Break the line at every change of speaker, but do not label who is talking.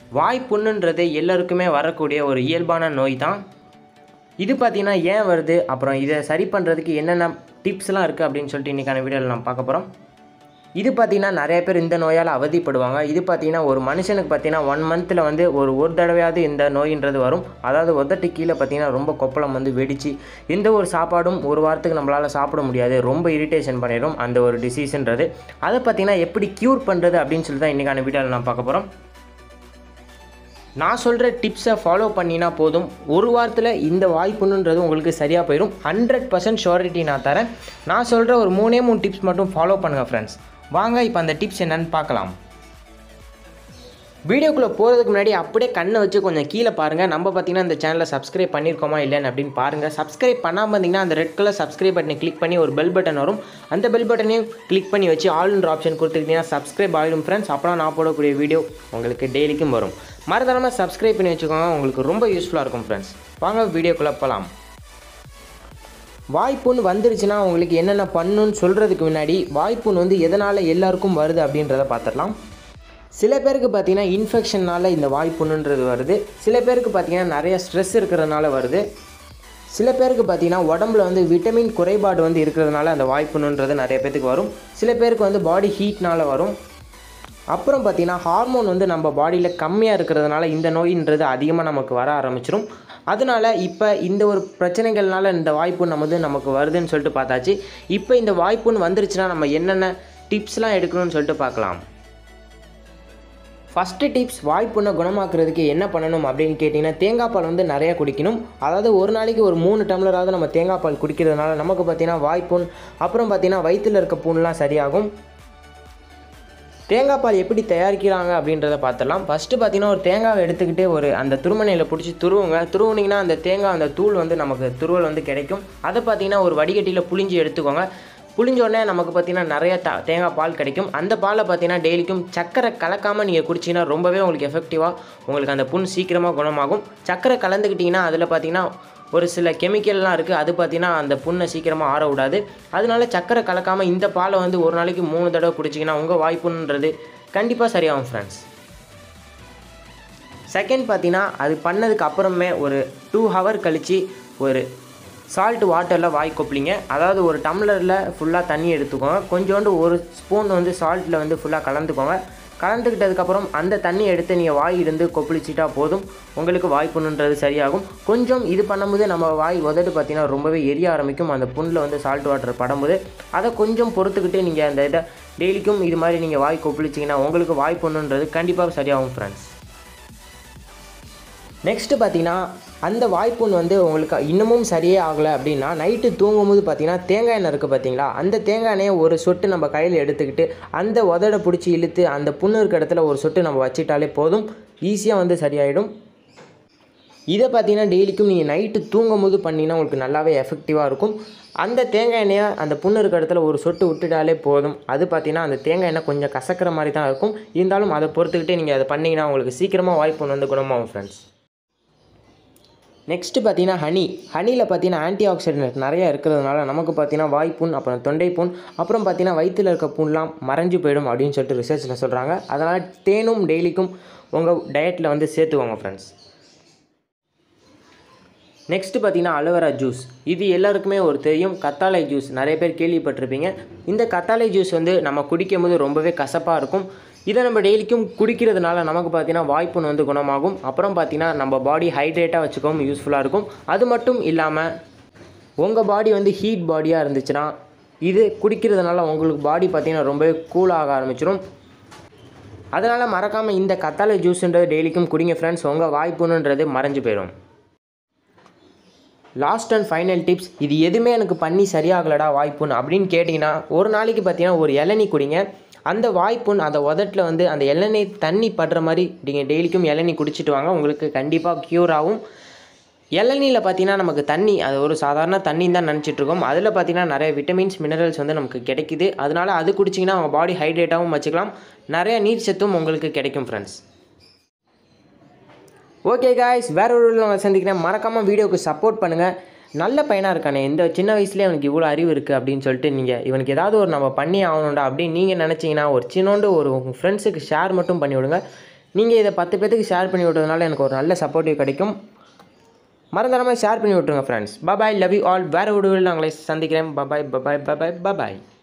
வாய்ப்புண்ணுன்றது எல்லாருக்குமே வரக்கூடிய ஒரு இயல்பான நோய் தான் இது பார்த்தீங்கன்னா ஏன் வருது அப்புறம் இதை சரி பண்ணுறதுக்கு என்னென்ன டிப்ஸ்லாம் இருக்குது அப்படின்னு சொல்லிட்டு இன்றைக்கான வீடியோவில் நம்ம பார்க்க போகிறோம் இது பார்த்தீங்கன்னா நிறைய பேர் இந்த நோயால் அவதிப்படுவாங்க இது பார்த்தீங்கன்னா ஒரு மனுஷனுக்கு பார்த்தீங்கன்னா ஒன் மந்தில் வந்து ஒரு ஒரு தடவையாவது இந்த நோயின்றது வரும் அதாவது உதட்டு கீழே பார்த்தீங்கன்னா ரொம்ப கொப்பளம் வந்து வெடிச்சு எந்த ஒரு சாப்பாடும் ஒரு வாரத்துக்கு நம்மளால் சாப்பிட முடியாது ரொம்ப இரிட்டேஷன் பண்ணிடும் அந்த ஒரு டிசீஸ்ன்றது அதை பார்த்தீங்கன்னா எப்படி க்யூர் பண்ணுறது அப்படின்னு சொல்லி தான் இன்றைக்கான வீடியோவில் நான் பார்க்க போகிறோம் நான் சொல்கிற டிப்ஸை ஃபாலோ பண்ணினா போதும் ஒரு வாரத்தில் இந்த வாய்ப்புன்னுன்றது உங்களுக்கு சரியாக போயிடும் ஹண்ட்ரட் பர்சன்ட் ஷோரிட்டி நான் தரேன் நான் சொல்கிற ஒரு மூணே மூணு டிப்ஸ் மட்டும் ஃபாலோ பண்ணுங்கள் ஃப்ரெண்ட்ஸ் வாங்க இப்போ அந்த டிப்ஸ் என்னன்னு பார்க்கலாம் வீடியோக்குள்ளே போகிறதுக்கு முன்னாடி அப்படியே கண்ணை வச்சு கொஞ்சம் கீழே பாருங்கள் நம்ம பார்த்தீங்கன்னா இந்த சேனலை சப்ஸ்கிரைப் பண்ணியிருக்கோமா இல்லைன்னு அப்படின்னு பாருங்கள் சப்ஸ்கிரைப் பண்ணாமல் இருந்தீங்கன்னா அந்த ரெட் கலர் சப்ஸ்கிரைப் பட்டனை கிளிக் பண்ணி ஒரு பெல் பட்டன் வரும் அந்த பெல் பட்டனையும் கிளிக் பண்ணி வச்சு ஆல்ன்ற ஆப்ஷன் கொடுத்துக்கிட்டீங்கன்னா சப்ஸ்கிரைப் ஆகிடும் ஃப்ரெண்ட்ஸ் அப்புறம் நான் போடக்கூடிய வீடியோ உங்களுக்கு டெய்லிக்கும் வரும் மறந்துடாமல் சப்ஸ்கிரைப் பண்ணி வச்சுக்கோங்க உங்களுக்கு ரொம்ப யூஸ்ஃபுல்லாக இருக்கும் ஃப்ரெண்ட்ஸ் வாங்க வீடியோக்குள்ளே போகலாம் வாய்ப்புண் வந்துருச்சுன்னா உங்களுக்கு என்னென்ன பண்ணணும்னு சொல்கிறதுக்கு முன்னாடி வாய்ப்புண் வந்து எதனால் எல்லாருக்கும் வருது அப்படின்றத பார்த்துடலாம் சில பேருக்கு பார்த்தீங்கன்னா இன்ஃபெக்ஷனால் இந்த வாய்ப்புண்ணுன்றது வருது சில பேருக்கு பார்த்தீங்கன்னா நிறைய ஸ்ட்ரெஸ் இருக்கிறதுனால வருது சில பேருக்கு பார்த்தீங்கன்னா உடம்புல வந்து விட்டமின் குறைபாடு வந்து இருக்கிறதுனால அந்த வாய்ப்புண்ணுன்றது நிறைய பேருக்கு வரும் சில பேருக்கு வந்து பாடி ஹீட்னால் வரும் அப்புறம் பார்த்தீங்கன்னா ஹார்மோன் வந்து நம்ம பாடியில் கம்மியாக இருக்கிறதுனால இந்த நோயின்றது அதிகமாக நமக்கு வர ஆரம்பிச்சிடும் அதனால இப்போ இந்த ஒரு பிரச்சனைகள்னால இந்த வாய்ப்புண் நமது நமக்கு வருதுன்னு சொல்லிட்டு பார்த்தாச்சு இப்போ இந்த வாய்ப்புண் வந்துருச்சுன்னா நம்ம என்னென்ன டிப்ஸ்லாம் எடுக்கணும்னு சொல்லிட்டு பார்க்கலாம் ஃபஸ்ட்டு டிப்ஸ் வாய்ப்புண்ணை குணமாக்குறதுக்கு என்ன பண்ணணும் அப்படின்னு கேட்டிங்கன்னா தேங்காய் பால் வந்து நிறையா குடிக்கணும் அதாவது ஒரு நாளைக்கு ஒரு மூணு டம்ளராவது நம்ம தேங்காய் பால் குடிக்கிறதுனால நமக்கு பார்த்தீங்கன்னா வாய்ப்புண் அப்புறம் பார்த்தீங்கன்னா வயிற்றில் இருக்க புண்லாம் சரியாகும் தேங்காய் பால் எப்படி தயாரிக்கிறாங்க அப்படின்றத பார்த்துடலாம் ஃபஸ்ட்டு பார்த்தீங்கன்னா ஒரு தேங்காவை எடுத்துக்கிட்டு ஒரு அந்த துருமனையில் பிடிச்சி துருவுங்க துருவுனிங்கன்னா அந்த தேங்காய் அந்த தூள் வந்து நமக்கு துருவல் வந்து கிடைக்கும் அதை பார்த்தீங்கன்னா ஒரு வடிகட்டியில் புளிஞ்சு எடுத்துக்கோங்க புளிஞ்ச உடனே நமக்கு பார்த்தீங்கன்னா நிறைய த தேங்காய் பால் கிடைக்கும் அந்த பாலை பார்த்தீங்கன்னா டெய்லிக்கும் சக்கரை கலக்காமல் நீங்கள் குடிச்சிங்கன்னா ரொம்பவே உங்களுக்கு எஃபெக்டிவாக உங்களுக்கு அந்த புண் சீக்கிரமாக குணமாகும் சக்கரை கலந்துக்கிட்டிங்கன்னா அதில் பார்த்தீங்கன்னா ஒரு சில கெமிக்கல்லாம் இருக்குது அது பார்த்தீங்கன்னா அந்த புண்ணை சீக்கிரமாக ஆற விடாது அதனால சக்கரை கலக்காமல் இந்த பாலை வந்து ஒரு நாளைக்கு மூணு தடவை குடிச்சிங்கன்னா உங்கள் வாய்ப்புன்றது கண்டிப்பாக சரியாகும் ஃப்ரெண்ட்ஸ் செகண்ட் பார்த்தீங்கன்னா அது பண்ணதுக்கு அப்புறமே ஒரு டூ ஹவர் கழித்து ஒரு சால்ட் வாட்டரில் வாய் கொப்பளிங்க அதாவது ஒரு டம்ளரில் ஃபுல்லாக தண்ணி எடுத்துக்கோங்க கொஞ்சோண்டு ஒரு ஸ்பூன் வந்து சால்ட்டில் வந்து ஃபுல்லாக கலந்துக்கோங்க கலந்துக்கிட்டதுக்கப்புறம் அந்த தண்ணி எடுத்து நீங்கள் வாய் இருந்து கொப்பளிச்சிட்டா போதும் உங்களுக்கு வாய் புண்ணுன்றது சரியாகும் கொஞ்சம் இது பண்ணும்போது நம்ம வாய் உதடு பார்த்தீங்கன்னா ரொம்பவே எரிய ஆரம்பிக்கும் அந்த புண்ணில் வந்து சால்ட் வாட்டர் படும்போது அதை கொஞ்சம் பொறுத்துக்கிட்டு நீங்கள் அந்த இதை டெய்லிக்கும் இது மாதிரி நீங்கள் வாய் கொப்பளிச்சிங்கன்னா உங்களுக்கு வாய் புண்ணுன்றது கண்டிப்பாக சரியாகும் ஃப்ரெண்ட்ஸ் நெக்ஸ்ட்டு பார்த்தீங்கன்னா அந்த வாய்ப்புண் வந்து உங்களுக்கு இன்னமும் சரியே ஆகலை அப்படின்னா நைட்டு தூங்கும்போது பார்த்தீங்கன்னா தேங்காய் எண்ணெய் இருக்குது பார்த்தீங்களா அந்த தேங்காய் எண்ணெயை ஒரு சொட்டு நம்ம கையில் எடுத்துக்கிட்டு அந்த உதட பிடிச்சி இழுத்து அந்த புண்ணு இருக்க இடத்துல ஒரு சொட்டு நம்ம வச்சிட்டாலே போதும் ஈஸியாக வந்து சரியாயிடும் இதை பார்த்தீங்கன்னா டெய்லிக்கும் நீங்கள் நைட்டு தூங்கும் போது பண்ணிங்கன்னா உங்களுக்கு நல்லாவே எஃபெக்டிவாக இருக்கும் அந்த தேங்காய் எண்ணெயை அந்த புண்ணு இருக்க இடத்துல ஒரு சொட்டு விட்டுட்டாலே போதும் அது பார்த்தீங்கன்னா அந்த தேங்காய் எண்ணெய் கொஞ்சம் கசக்கிற மாதிரி தான் இருக்கும் இருந்தாலும் அதை பொறுத்துக்கிட்டே நீங்கள் அதை பண்ணிங்கன்னா உங்களுக்கு சீக்கிரமாக வாய்ப்புண் வந்து குணமாகும் ஃப்ரெண்ட்ஸ் நெக்ஸ்ட்டு பார்த்தீங்கன்னா ஹனி ஹனியில் பார்த்தீங்கன்னா ஆன்டி ஆக்சிடென்ட் நிறையா இருக்கிறதுனால நமக்கு பார்த்தீங்கன்னா வாய்ப்புண் அப்புறம் தொண்டை புண் அப்புறம் பார்த்தீங்கன்னா வயிற்றில் இருக்க புண்லாம் மறைஞ்சு போயிடும் அப்படின்னு சொல்லிட்டு ரிசர்ச்சில் சொல்கிறாங்க அதனால் தேனும் டெய்லிக்கும் உங்கள் டயட்டில் வந்து சேர்த்துக்கோங்க ஃப்ரெண்ட்ஸ் நெக்ஸ்ட்டு பார்த்தீங்கன்னா அலோவேரா ஜூஸ் இது எல்லாருக்குமே ஒரு தெரியும் கத்தாழை ஜூஸ் நிறைய பேர் கேள்விப்பட்டிருப்பீங்க இந்த கத்தாழை ஜூஸ் வந்து நம்ம குடிக்கும் போது ரொம்பவே கசப்பாக இருக்கும் இதை நம்ம டெய்லிக்கும் குடிக்கிறதுனால நமக்கு பார்த்தீங்கன்னா வாய்ப்புண் வந்து குணமாகும் அப்புறம் பார்த்தீங்கன்னா நம்ம பாடி ஹைட்ரேட்டாக வச்சுக்கவும் யூஸ்ஃபுல்லாக இருக்கும் அது மட்டும் இல்லாமல் உங்கள் பாடி வந்து ஹீட் பாடியாக இருந்துச்சுன்னா இது குடிக்கிறதுனால உங்களுக்கு பாடி பார்த்தீங்கன்னா ரொம்பவே கூலாக ஆரம்பிச்சிடும் அதனால் மறக்காமல் இந்த கத்தாழை ஜூஸுன்றது டெய்லிக்கும் குடிங்க ஃப்ரெண்ட்ஸ் உங்கள் வாய்ப்புணுன்றது மறைஞ்சு போயிடும் லாஸ்ட் அண்ட் ஃபைனல் டிப்ஸ் இது எதுவுமே எனக்கு பண்ணி சரியாகலடா வாய்ப்புண் அப்படின்னு கேட்டிங்கன்னா ஒரு நாளைக்கு பார்த்தீங்கன்னா ஒரு இளநீ குடிங்க அந்த வாய்ப்புண் அந்த உதட்டில் வந்து அந்த இளநீர் தண்ணி படுற மாதிரி நீங்கள் டெய்லிக்கும் இளநீ குடிச்சிட்டு வாங்க உங்களுக்கு கண்டிப்பாக க்யூர் ஆகும் இளநீரில் பார்த்தீங்கன்னா நமக்கு தண்ணி அது ஒரு சாதாரண தண்ணின்னு தான் நினச்சிட்டு இருக்கோம் அதில் பார்த்தீங்கன்னா நிறைய விட்டமின்ஸ் மினரல்ஸ் வந்து நமக்கு கிடைக்குது அதனால அது குடிச்சிங்கன்னா உங்கள் பாடி ஹைட்ரேட்டாகவும் வச்சுக்கலாம் நிறைய நீர் சத்தும் உங்களுக்கு கிடைக்கும் ஃப்ரெண்ட்ஸ் ஓகே காய்ஸ் வேற ஒரு வீடியோவில் உங்களை சந்திக்கிறேன் மறக்காமல் வீடியோக்கு சப்போர்ட் பண்ணுங்கள் நல்ல பையனாக இருக்கானே இந்த சின்ன வயசுலேயே அவனுக்கு இவ்வளோ அறிவு இருக்குது அப்படின்னு சொல்லிட்டு நீங்கள் இவனுக்கு ஏதாவது ஒரு நம்ம பண்ணி ஆகணும்டா அப்படின்னு நீங்கள் நினச்சிங்கன்னா ஒரு சின்னோண்டு ஒரு உங்கள் ஃப்ரெண்ட்ஸுக்கு ஷேர் மட்டும் பண்ணி விடுங்க நீங்கள் இதை பத்து பேத்துக்கு ஷேர் பண்ணி விட்டதுனால எனக்கு ஒரு நல்ல சப்போர்ட்டிவ் கிடைக்கும் மறந்துடாமல் ஷேர் பண்ணி விட்ருங்க friends bye bye love you all வேறு வீடுகளில் நாங்களே சந்திக்கிறேன் பபாய் பபாய் பபாய் பபாய்